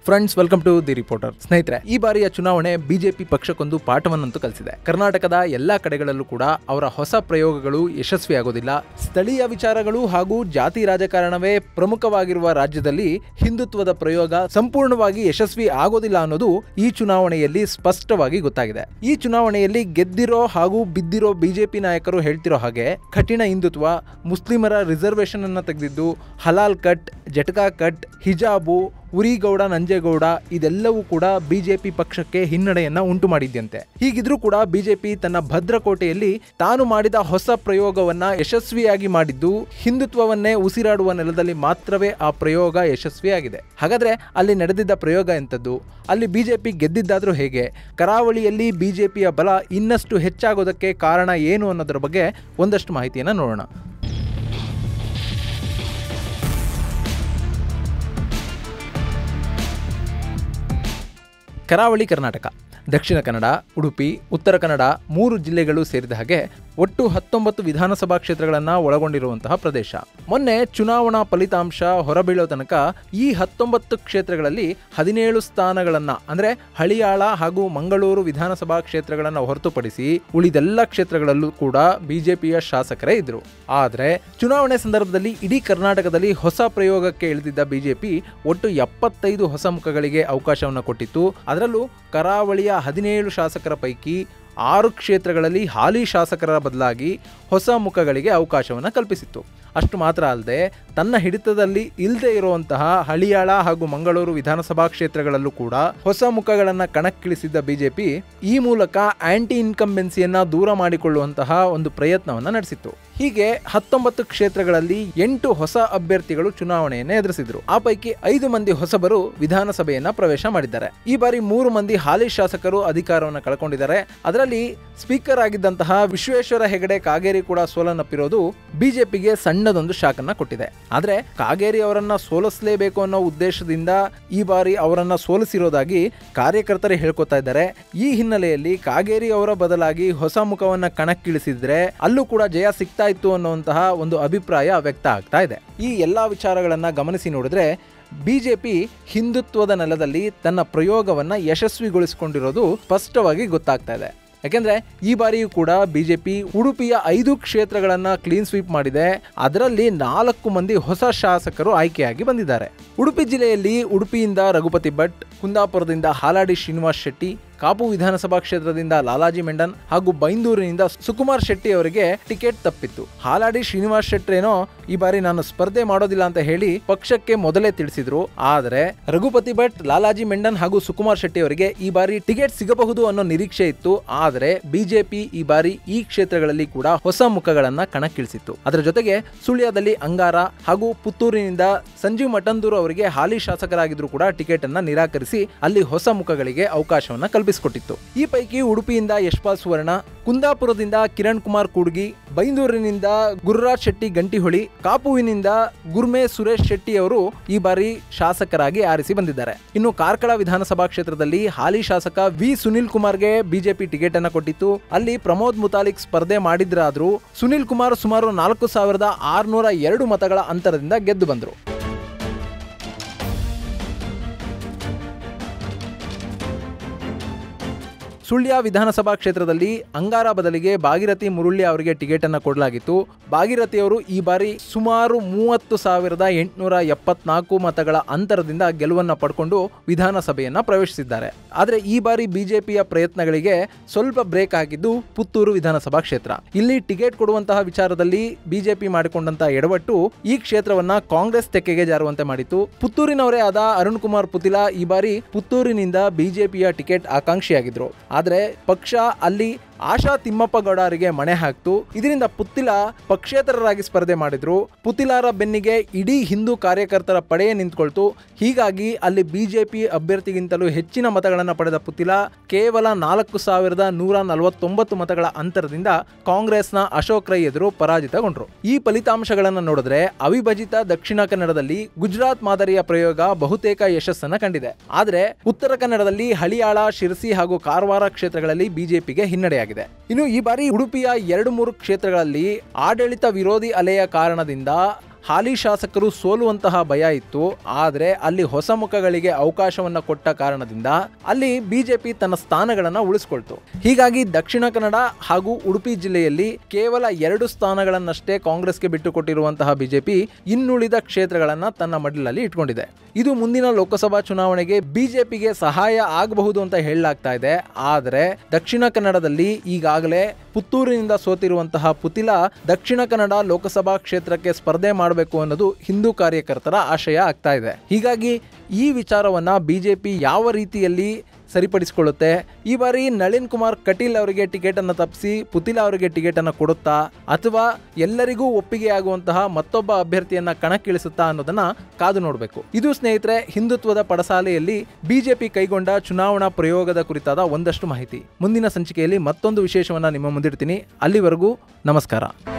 friends welcome to the reporter ಸ್ನೇಹಿತರೆ ಈ ಬಾರಿಯ ಚುನಾವಣೆ ಬಿಜೆಪಿ ಪಕ್ಷಕ್ಕೊಂದು ಪಾಠವನ್ನಂತೂ ಕಲಿಸಿದೆ ಕರ್ನಾಟಕದ ಎಲ್ಲಾ ಕಡೆಗಳಲ್ಲೂ ಕೂಡ ಅವರ ಹೊಸ ಪ್ರಯೋಗಗಳು ಯಶಸ್ವಿಯಾಗೋದಿಲ್ಲ ಸ್ಥಳೀಯ ವಿಚಾರಗಳು ಹಾಗೂ ಜಾತಿ ರಾಜಕಾರಣವೇ ಪ್ರಮುಖವಾಗಿರುವ ರಾಜ್ಯದಲ್ಲಿ ಹಿಂದುತ್ವದ ಪ್ರಯೋಗ ಸಂಪೂರ್ಣವಾಗಿ ಯಶಸ್ವಿ ಆಗೋದಿಲ್ಲ ಅನ್ನೋದು ಈ ಚುನಾವಣೆಯಲ್ಲಿ ಸ್ಪಷ್ಟವಾಗಿ ಗೊತ್ತಾಗಿದೆ ಈ ಚುನಾವಣೆಯಲ್ಲಿ ಗೆದ್ದಿರೋ ಹಾಗೂ ಬಿದ್ದಿರೋ ಬಿಜೆಪಿ ನಾಯಕರು ಹೇಳ್ತಿರೋ ಹಾಗೆ ಕಠಿಣ ಹಿಂದುತ್ವ ಮುಸ್ಲಿಮರ ರಿಸರ್ವೇಶನ್ ಅನ್ನ ತೆಗೆದಿದ್ದು ಹಲಾಲ್ ಕಟ್ ಜಟಕಾ ಕಟ್ ಹಿಜಾಬು ಉರಿಗೌಡ ನಂಜೇಗೌಡ ಇದೆಲ್ಲವೂ ಕೂಡ ಬಿಜೆಪಿ ಪಕ್ಷಕ್ಕೆ ಹಿನ್ನಡೆಯನ್ನ ಉಂಟು ಮಾಡಿದ್ಯಂತೆ ಹೀಗಿದ್ರೂ ಕೂಡ ಬಿಜೆಪಿ ತನ್ನ ಭದ್ರಕೋಟೆಯಲ್ಲಿ ತಾನು ಮಾಡಿದ ಹೊಸ ಪ್ರಯೋಗವನ್ನ ಯಶಸ್ವಿಯಾಗಿ ಮಾಡಿದ್ದು ಹಿಂದುತ್ವವನ್ನೇ ಉಸಿರಾಡುವ ನೆಲದಲ್ಲಿ ಮಾತ್ರವೇ ಆ ಪ್ರಯೋಗ ಯಶಸ್ವಿಯಾಗಿದೆ ಹಾಗಾದ್ರೆ ಅಲ್ಲಿ ನಡೆದಿದ್ದ ಪ್ರಯೋಗ ಎಂಥದ್ದು ಅಲ್ಲಿ ಬಿಜೆಪಿ ಗೆದ್ದಿದ್ದಾದ್ರೂ ಹೇಗೆ ಕರಾವಳಿಯಲ್ಲಿ ಬಿಜೆಪಿಯ ಬಲ ಇನ್ನಷ್ಟು ಹೆಚ್ಚಾಗೋದಕ್ಕೆ ಕಾರಣ ಏನು ಅನ್ನೋದರ ಬಗ್ಗೆ ಒಂದಷ್ಟು ಮಾಹಿತಿಯನ್ನು ನೋಡೋಣ ಕರಾವಳಿ ಕರ್ನಾಟಕ ದಕ್ಷಿಣ ಕನ್ನಡ ಉಡುಪಿ ಉತ್ತರ ಕನ್ನಡ ಮೂರು ಜಿಲ್ಲೆಗಳು ಸೇರಿದ ಹಾಗೆ ಒಟ್ಟು ಹತ್ತೊಂಬತ್ತು ವಿಧಾನಸಭಾ ಕ್ಷೇತ್ರಗಳನ್ನು ಒಳಗೊಂಡಿರುವಂತಹ ಪ್ರದೇಶ ಮೊನ್ನೆ ಚುನಾವಣಾ ಫಲಿತಾಂಶ ಹೊರಬೀಳೋ ತನಕ ಈ ಹತ್ತೊಂಬತ್ತು ಕ್ಷೇತ್ರಗಳಲ್ಲಿ ಹದಿನೇಳು ಸ್ಥಾನಗಳನ್ನು ಅಂದರೆ ಹಳಿಯಾಳ ಹಾಗೂ ಮಂಗಳೂರು ವಿಧಾನಸಭಾ ಕ್ಷೇತ್ರಗಳನ್ನು ಹೊರತುಪಡಿಸಿ ಉಳಿದೆಲ್ಲ ಕ್ಷೇತ್ರಗಳಲ್ಲೂ ಕೂಡ ಬಿಜೆಪಿಯ ಶಾಸಕರೇ ಇದ್ರು ಆದರೆ ಚುನಾವಣೆ ಸಂದರ್ಭದಲ್ಲಿ ಇಡೀ ಕರ್ನಾಟಕದಲ್ಲಿ ಹೊಸ ಪ್ರಯೋಗಕ್ಕೆ ಇಳಿದಿದ್ದ ಬಿಜೆಪಿ ಒಟ್ಟು ಎಪ್ಪತ್ತೈದು ಹೊಸ ಮುಖಗಳಿಗೆ ಅವಕಾಶವನ್ನು ಕೊಟ್ಟಿತ್ತು ಅದರಲ್ಲೂ ಕರಾವಳಿಯ ಹದಿನೇಳು ಶಾಸಕರ ಪೈಕಿ ಆರು ಕ್ಷೇತ್ರಗಳಲ್ಲಿ ಹಾಲಿ ಶಾಸಕರ ಬದಲಾಗಿ ಹೊಸ ಮುಖಗಳಿಗೆ ಅವಕಾಶವನ್ನು ಕಲ್ಪಿಸಿತ್ತು ಅಷ್ಟು ಮಾತ್ರ ಅಲ್ಲದೆ ತನ್ನ ಹಿಡಿತದಲ್ಲಿ ಇಲ್ಲದೆ ಇರುವಂತಹ ಹಳಿಯಾಳ ಹಾಗೂ ಮಂಗಳೂರು ವಿಧಾನಸಭಾ ಕ್ಷೇತ್ರಗಳಲ್ಲೂ ಕೂಡ ಹೊಸ ಮುಖಗಳನ್ನು ಕಣಕ್ಕಿಳಿಸಿದ್ದ ಬಿಜೆಪಿ ಈ ಮೂಲಕ ಆಂಟಿ ಇನ್ಕಂಬೆನ್ಸಿಯನ್ನ ದೂರ ಮಾಡಿಕೊಳ್ಳುವಂತಹ ಒಂದು ಪ್ರಯತ್ನವನ್ನು ನಡೆಸಿತ್ತು ಹೀಗೆ ಹತ್ತೊಂಬತ್ತು ಕ್ಷೇತ್ರಗಳಲ್ಲಿ ಎಂಟು ಹೊಸ ಅಭ್ಯರ್ಥಿಗಳು ಚುನಾವಣೆಯನ್ನು ಎದುರಿಸಿದ್ರು ಆ ಪೈಕಿ ಐದು ಮಂದಿ ಹೊಸಬರು ವಿಧಾನಸಭೆಯನ್ನ ಪ್ರವೇಶ ಮಾಡಿದ್ದಾರೆ ಈ ಬಾರಿ ಮೂರು ಮಂದಿ ಹಾಲಿ ಶಾಸಕರು ಅಧಿಕಾರವನ್ನು ಕಳ್ಕೊಂಡಿದ್ದಾರೆ ಅದರಲ್ಲಿ ಸ್ಪೀಕರ್ ಆಗಿದ್ದಂತಹ ವಿಶ್ವೇಶ್ವರ ಹೆಗಡೆ ಕಾಗೇರಿ ಕೂಡ ಸೋಲನ್ನಪ್ಪಿರೋದು ಬಿಜೆಪಿಗೆ ಸಣ್ಣದೊಂದು ಶಾಕ್ ಅನ್ನ ಕೊಟ್ಟಿದೆ ಆದ್ರೆ ಕಾಗೇರಿ ಅವರನ್ನ ಸೋಲಿಸಲೇಬೇಕು ಅನ್ನೋ ಉದ್ದೇಶದಿಂದ ಈ ಬಾರಿ ಅವರನ್ನ ಸೋಲಿಸಿರೋದಾಗಿ ಕಾರ್ಯಕರ್ತರು ಹೇಳ್ಕೊತಾ ಇದ್ದಾರೆ ಈ ಹಿನ್ನೆಲೆಯಲ್ಲಿ ಕಾಗೇರಿ ಅವರ ಬದಲಾಗಿ ಹೊಸ ಮುಖವನ್ನ ಕಣಕ್ಕಿಳಿಸಿದ್ರೆ ಅಲ್ಲೂ ಕೂಡ ಜಯ ಸಿಗ್ತಾ ಇತ್ತು ಅನ್ನುವಂತಹ ಒಂದು ಅಭಿಪ್ರಾಯ ವ್ಯಕ್ತ ಆಗ್ತಾ ಇದೆ ಈ ಎಲ್ಲಾ ವಿಚಾರಗಳನ್ನ ಗಮನಿಸಿ ನೋಡಿದ್ರೆ ಬಿಜೆಪಿ ಹಿಂದುತ್ವದ ನೆಲದಲ್ಲಿ ತನ್ನ ಪ್ರಯೋಗವನ್ನ ಯಶಸ್ವಿಗೊಳಿಸಿಕೊಂಡಿರೋದು ಸ್ಪಷ್ಟವಾಗಿ ಗೊತ್ತಾಗ್ತಾ ಇದೆ ಯಾಕೆಂದ್ರೆ ಈ ಬಾರಿಯೂ ಕೂಡ ಬಿಜೆಪಿ ಉಡುಪಿಯ ಐದು ಕ್ಷೇತ್ರಗಳನ್ನ ಕ್ಲೀನ್ ಸ್ವೀಪ್ ಮಾಡಿದೆ ಅದರಲ್ಲಿ ನಾಲ್ಕು ಮಂದಿ ಹೊಸ ಶಾಸಕರು ಆಯ್ಕೆಯಾಗಿ ಬಂದಿದ್ದಾರೆ ಉಡುಪಿ ಜಿಲ್ಲೆಯಲ್ಲಿ ಉಡುಪಿಯಿಂದ ರಘುಪತಿ ಭಟ್ ಕುಂದಾಪುರದಿಂದ ಹಾಲಾಡಿ ಶ್ರೀನಿವಾಸ್ ಶೆಟ್ಟಿ ಕಾಪು ವಿಧಾನಸಭಾ ಕ್ಷೇತ್ರದಿಂದ ಲಾಲಾಜಿ ಮೆಂಡನ್ ಹಾಗೂ ಬೈಂದೂರಿನಿಂದ ಸುಕುಮಾರ್ ಶೆಟ್ಟಿ ಅವರಿಗೆ ಟಿಕೆಟ್ ತಪ್ಪಿತ್ತು ಹಾಲಾಡಿ ಶ್ರೀನಿವಾಸ್ ಶೆಟ್ರೇನೋ ಈ ಬಾರಿ ನಾನು ಸ್ಪರ್ಧೆ ಮಾಡೋದಿಲ್ಲ ಅಂತ ಹೇಳಿ ಪಕ್ಷಕ್ಕೆ ಮೊದಲೇ ತಿಳಿಸಿದ್ರು ಆದರೆ ರಘುಪತಿ ಭಟ್ ಲಾಲಾಜಿ ಮೆಂಡನ್ ಹಾಗೂ ಸುಕುಮಾರ್ ಶೆಟ್ಟಿ ಅವರಿಗೆ ಈ ಬಾರಿ ಟಿಕೆಟ್ ಸಿಗಬಹುದು ಅನ್ನೋ ನಿರೀಕ್ಷೆ ಇತ್ತು ಆದರೆ ಬಿಜೆಪಿ ಈ ಬಾರಿ ಈ ಕ್ಷೇತ್ರಗಳಲ್ಲಿ ಕೂಡ ಹೊಸ ಮುಖಗಳನ್ನ ಕಣಕ್ಕಿಳಿಸಿತ್ತು ಅದರ ಜೊತೆಗೆ ಸುಳ್ಯದಲ್ಲಿ ಅಂಗಾರ ಹಾಗೂ ಪುತ್ತೂರಿನಿಂದ ಸಂಜೀವ್ ಮಠಂದೂರು ಅವರಿಗೆ ಹಾಲಿ ಶಾಸಕರಾಗಿದ್ರು ಕೂಡ ಟಿಕೆಟ್ ಅನ್ನ ನಿರಾಕರಿಸಿ ಅಲ್ಲಿ ಹೊಸ ಮುಖಗಳಿಗೆ ಅವಕಾಶವನ್ನ ಕಲ್ಪಿಸಿಕೊಟ್ಟಿತ್ತು ಈ ಪೈಕಿ ಉಡುಪಿಯಿಂದ ಯಶ್ಪಾಲ್ ಸುವರ್ಣ ಕುಂದಾಪುರದಿಂದ ಕಿರಣ್ ಕುಮಾರ್ ಕೂಡ್ಗಿ ಬೈಂದೂರಿನಿಂದ ಗುರುರಾಜ್ ಶೆಟ್ಟಿ ಗಂಟಿಹೊಳಿ ಕಾಪುವಿನಿಂದ ಗುರ್ಮೆ ಸುರೇಶ್ ಶೆಟ್ಟಿ ಅವರು ಈ ಬಾರಿ ಶಾಸಕರಾಗಿ ಆರಿಸಿ ಬಂದಿದ್ದಾರೆ ಇನ್ನು ಕಾರ್ಕಳ ವಿಧಾನಸಭಾ ಕ್ಷೇತ್ರದಲ್ಲಿ ಹಾಲಿ ಶಾಸಕ ವಿ ಸುನಿಲ್ ಕುಮಾರ್ಗೆ ಬಿಜೆಪಿ ಟಿಕೆಟ್ ಅನ್ನ ಕೊಟ್ಟಿತ್ತು ಅಲ್ಲಿ ಪ್ರಮೋದ್ ಮುತಾಲಿಕ್ ಸ್ಪರ್ಧೆ ಮಾಡಿದ್ರಾದ್ರೂ ಸುನಿಲ್ ಕುಮಾರ್ ಸುಮಾರು ನಾಲ್ಕು ಸಾವಿರದ ಆರುನೂರ ಎರಡು ಮತಗಳ ಅಂತರದಿಂದ ಗೆದ್ದು ಬಂದರು ಸುಳ್ಯ ವಿಧಾನಸಭಾ ಕ್ಷೇತ್ರದಲ್ಲಿ ಅಂಗಾರ ಬದಲಿಗೆ ಭಾಗಿರಥಿ ಮುರುಳ್ಳಿ ಅವರಿಗೆ ಟಿಕೆಟ್ ಅನ್ನು ಕೊಡಲಾಗಿತ್ತು ಭಾಗಿರಥಿ ಅವರು ಈ ಬಾರಿ ಸುಮಾರು ಮೂವತ್ತು ಸಾವಿರದ ಎಂಟುನೂರ ಎಪ್ಪತ್ನಾಲ್ಕು ಮತಗಳ ಅಂತರದಿಂದ ಗೆಲುವನ್ನು ಪಡ್ಕೊಂಡು ವಿಧಾನಸಭೆಯನ್ನ ಪ್ರವೇಶಿಸಿದ್ದಾರೆ ಆದರೆ ಈ ಬಾರಿ ಬಿಜೆಪಿಯ ಪ್ರಯತ್ನಗಳಿಗೆ ಸ್ವಲ್ಪ ಬ್ರೇಕ್ ಹಾಕಿದ್ದು ಪುತ್ತೂರು ವಿಧಾನಸಭಾ ಕ್ಷೇತ್ರ ಇಲ್ಲಿ ಟಿಕೆಟ್ ಕೊಡುವಂತಹ ವಿಚಾರದಲ್ಲಿ ಬಿಜೆಪಿ ಮಾಡಿಕೊಂಡಂತಹ ಎಡವಟ್ಟು ಈ ಕ್ಷೇತ್ರವನ್ನ ಕಾಂಗ್ರೆಸ್ ತೆಕ್ಕೆಗೆ ಜಾರುವಂತೆ ಮಾಡಿತ್ತು ಪುತ್ತೂರಿನವರೇ ಆದ ಅರುಣ್ ಕುಮಾರ್ ಪುತಿಲಾ ಈ ಬಾರಿ ಪುತ್ತೂರಿನಿಂದ ಬಿಜೆಪಿಯ ಟಿಕೆಟ್ ಆಕಾಂಕ್ಷಿಯಾಗಿದ್ರು ಆದರೆ ಪಕ್ಷ ಅಲ್ಲಿ ಆಶಾ ತಿಮ್ಮಪ್ಪ ಗೌಡ ಅವರಿಗೆ ಮಣೆ ಹಾಕ್ತು ಇದರಿಂದ ಪುತ್ತಿಲ ಪಕ್ಷೇತರರಾಗಿ ಸ್ಪರ್ಧೆ ಮಾಡಿದ್ರು ಪುತಿಲಾರ ಬೆನ್ನಿಗೆ ಇಡೀ ಹಿಂದೂ ಕಾರ್ಯಕರ್ತರ ಪಡೆಯೇ ನಿಂತ್ಕೊಳ್ತು ಹೀಗಾಗಿ ಅಲ್ಲಿ ಬಿಜೆಪಿ ಅಭ್ಯರ್ಥಿಗಿಂತಲೂ ಹೆಚ್ಚಿನ ಮತಗಳನ್ನು ಪಡೆದ ಪುತಿಲ ಕೇವಲ ನಾಲ್ಕು ಸಾವಿರದ ನೂರ ನಲವತ್ತೊಂಬತ್ತು ಮತಗಳ ಅಂತರದಿಂದ ಕಾಂಗ್ರೆಸ್ನ ಅಶೋಕ್ ರೈ ಎದುರು ಪರಾಜಿತಗೊಂಡ್ರು ಈ ಫಲಿತಾಂಶಗಳನ್ನು ನೋಡಿದ್ರೆ ಅವಿಭಜಿತ ದಕ್ಷಿಣ ಕನ್ನಡದಲ್ಲಿ ಗುಜರಾತ್ ಮಾದರಿಯ ಪ್ರಯೋಗ ಬಹುತೇಕ ಯಶಸ್ಸನ್ನ ಕಂಡಿದೆ ಆದರೆ ಉತ್ತರ ಕನ್ನಡದಲ್ಲಿ ಹಳಿಯಾಳ ಶಿರಸಿ ಹಾಗೂ ಕಾರವಾರ ಕ್ಷೇತ್ರಗಳಲ್ಲಿ ಬಿಜೆಪಿಗೆ ಹಿನ್ನಡೆಯಾಗಿದೆ ಇನ್ನು ಈ ಬಾರಿ ಉಡುಪಿಯ ಎರಡು ಮೂರು ಕ್ಷೇತ್ರಗಳಲ್ಲಿ ಆಡಳಿತ ವಿರೋಧಿ ಅಲೆಯ ಕಾರಣದಿಂದ ಹಾಲಿ ಶಾಸಕರು ಸೋಲುವಂತಹ ಭಯ ಇತ್ತು ಆದರೆ ಅಲ್ಲಿ ಹೊಸ ಮುಖಗಳಿಗೆ ಅವಕಾಶವನ್ನ ಕೊಟ್ಟ ಕಾರಣದಿಂದ ಅಲ್ಲಿ ಬಿಜೆಪಿ ತನ್ನ ಸ್ಥಾನಗಳನ್ನ ಉಳಿಸ್ಕೊಳ್ತು ಹೀಗಾಗಿ ದಕ್ಷಿಣ ಕನ್ನಡ ಹಾಗೂ ಉಡುಪಿ ಜಿಲ್ಲೆಯಲ್ಲಿ ಕೇವಲ ಎರಡು ಸ್ಥಾನಗಳನ್ನಷ್ಟೇ ಕಾಂಗ್ರೆಸ್ಗೆ ಬಿಟ್ಟುಕೊಟ್ಟಿರುವಂತಹ ಬಿಜೆಪಿ ಇನ್ನುಳಿದ ಕ್ಷೇತ್ರಗಳನ್ನ ತನ್ನ ಮಡಿಲಲ್ಲಿ ಇಟ್ಕೊಂಡಿದೆ ಇದು ಮುಂದಿನ ಲೋಕಸಭಾ ಚುನಾವಣೆಗೆ ಬಿಜೆಪಿಗೆ ಸಹಾಯ ಆಗಬಹುದು ಅಂತ ಹೇಳಲಾಗ್ತಾ ಇದೆ ಆದರೆ ದಕ್ಷಿಣ ಕನ್ನಡದಲ್ಲಿ ಈಗಾಗಲೇ ಪುತ್ತೂರಿನಿಂದ ಸೋತಿರುವಂತಹ ಪುತಿಲ ದಕ್ಷಿಣ ಕನ್ನಡ ಲೋಕಸಭಾ ಕ್ಷೇತ್ರಕ್ಕೆ ಸ್ಪರ್ಧೆ ಮಾಡಬೇಕು ಅನ್ನೋದು ಹಿಂದೂ ಕಾರ್ಯಕರ್ತರ ಆಶಯ ಆಗ್ತಾ ಇದೆ ಹೀಗಾಗಿ ಈ ವಿಚಾರವನ್ನ ಬಿಜೆಪಿ ಯಾವ ರೀತಿಯಲ್ಲಿ ಸರಿಪಡಿಸಿಕೊಳ್ಳುತ್ತೆ ಈ ಬಾರಿ ನಳಿನ್ ಕುಮಾರ್ ಕಟೀಲ್ ಅವರಿಗೆ ಟಿಕೆಟ್ ಅನ್ನು ತಪ್ಪಿಸಿ ಪುತಿಲ ಅವರಿಗೆ ಟಿಕೆಟ್ ಅನ್ನು ಕೊಡುತ್ತಾ ಅಥವಾ ಎಲ್ಲರಿಗೂ ಒಪ್ಪಿಗೆ ಆಗುವಂತಹ ಮತ್ತೊಬ್ಬ ಅಭ್ಯರ್ಥಿಯನ್ನ ಕಣಕ್ಕಿಳಿಸುತ್ತಾ ಅನ್ನೋದನ್ನ ಕಾದು ನೋಡಬೇಕು ಇದು ಸ್ನೇಹಿತರೆ ಹಿಂದುತ್ವದ ಪಡಸಾಲೆಯಲ್ಲಿ ಬಿಜೆಪಿ ಕೈಗೊಂಡ ಚುನಾವಣಾ ಪ್ರಯೋಗದ ಕುರಿತಾದ ಒಂದಷ್ಟು ಮಾಹಿತಿ ಮುಂದಿನ ಸಂಚಿಕೆಯಲ್ಲಿ ಮತ್ತೊಂದು ವಿಶೇಷವನ್ನ ನಿಮ್ಮ ಮುಂದಿಡ್ತೀನಿ ಅಲ್ಲಿವರೆಗೂ ನಮಸ್ಕಾರ